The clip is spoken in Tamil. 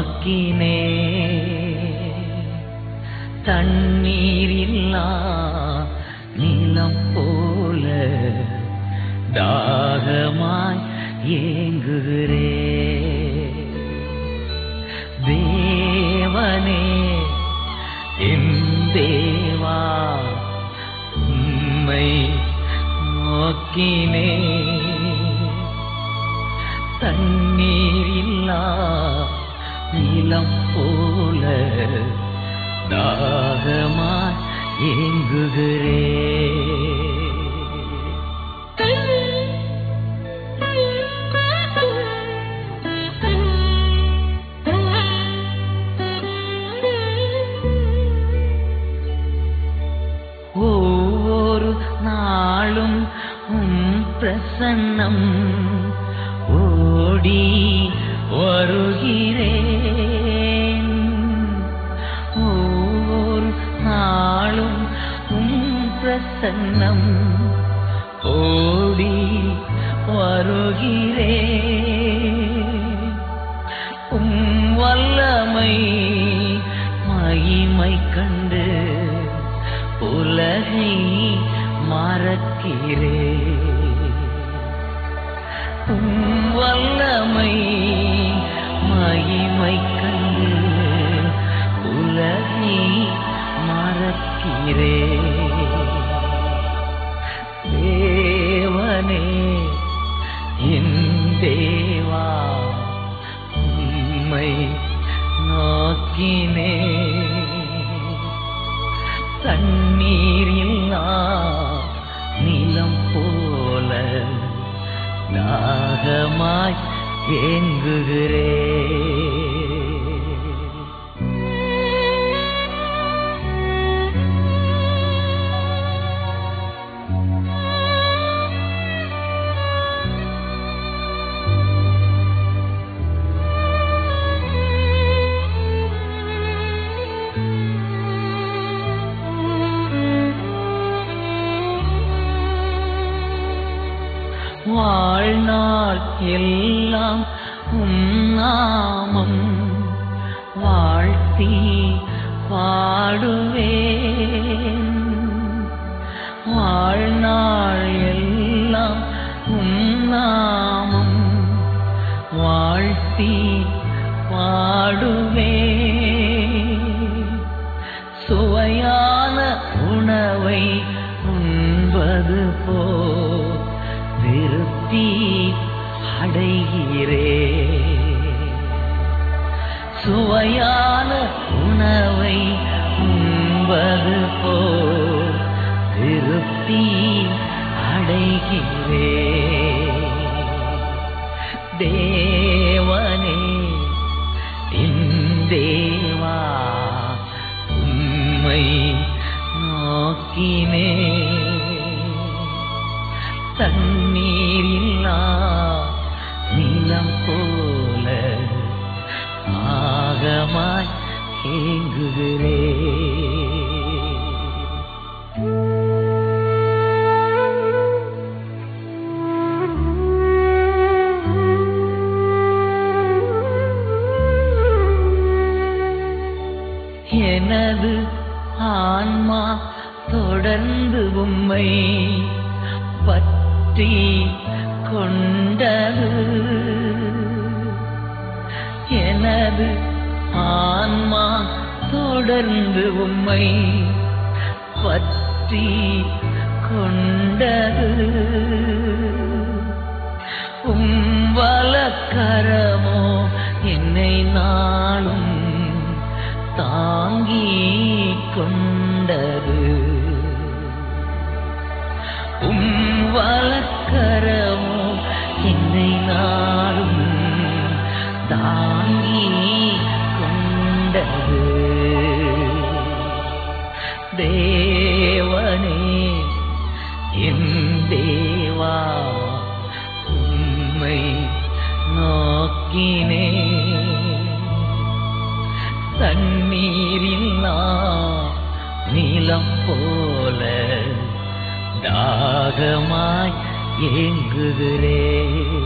நோக்கினே தண்ணீரில்லா நிலம் போல தாகமாய் ஏங்குகிறே தேவனே என் தேவா உம்மை நோக்கினே தண்ணீரில்லா நிலம் போல தாகமாய் ஏங்குகிறே ஒவ்வொரு நாளும் உம் பிரசன்னம் ஓடி வருகிறேன் ஒவ்வொரு நாளும் உம் பிரசன்னம் ஓடி வருகிறேன் உம் வல்லமை மகிமை கண்டு உலகை மறக்கிறே உம் வல்லமை மகிமை கண்டு உலகை மறக்கிறே தேவனே என் தேவா உம்மை நோக்கினே தண்ணீரில்லா நிலம் போல தாகமாய் ஏங்குகிறே வாழ்நாள் எல்லாம் உம் நாமம் வாழ்த்தி பாடுவேன் வாழ்நாள் எல்லாம் உம் நாமம் வாழ்த்தி பாடுவேன் சுவையான உணவை உண்பது போ திருப்தி அடைகிறே சுவையான உணவை உண்பது போ திருப்தி அடைகிறே தேவனே என் தேவா உம்மை நோக்கினே தண்ணீரில்லா நிலம் போல ஆகமாய் ஏங்குகிறே எனது ஆன்மா தொடர்ந்து உம்மை பற்றி கொண்டது எனது ஆன்மா தொடர்ந்து உம்மை பற்றி கொண்டது உம் வலக்கரமோ என்னை நாளும் தாங்கிக் கொண்டது உம் வலக்கரமோ என்னை நாளும் தாங்கிக் கொண்டது தேவனே என் தேவா உம்மை நோக்கினே தண்ணீரில்லா நீலம் போல தாகமாய் ஏங்குகிறே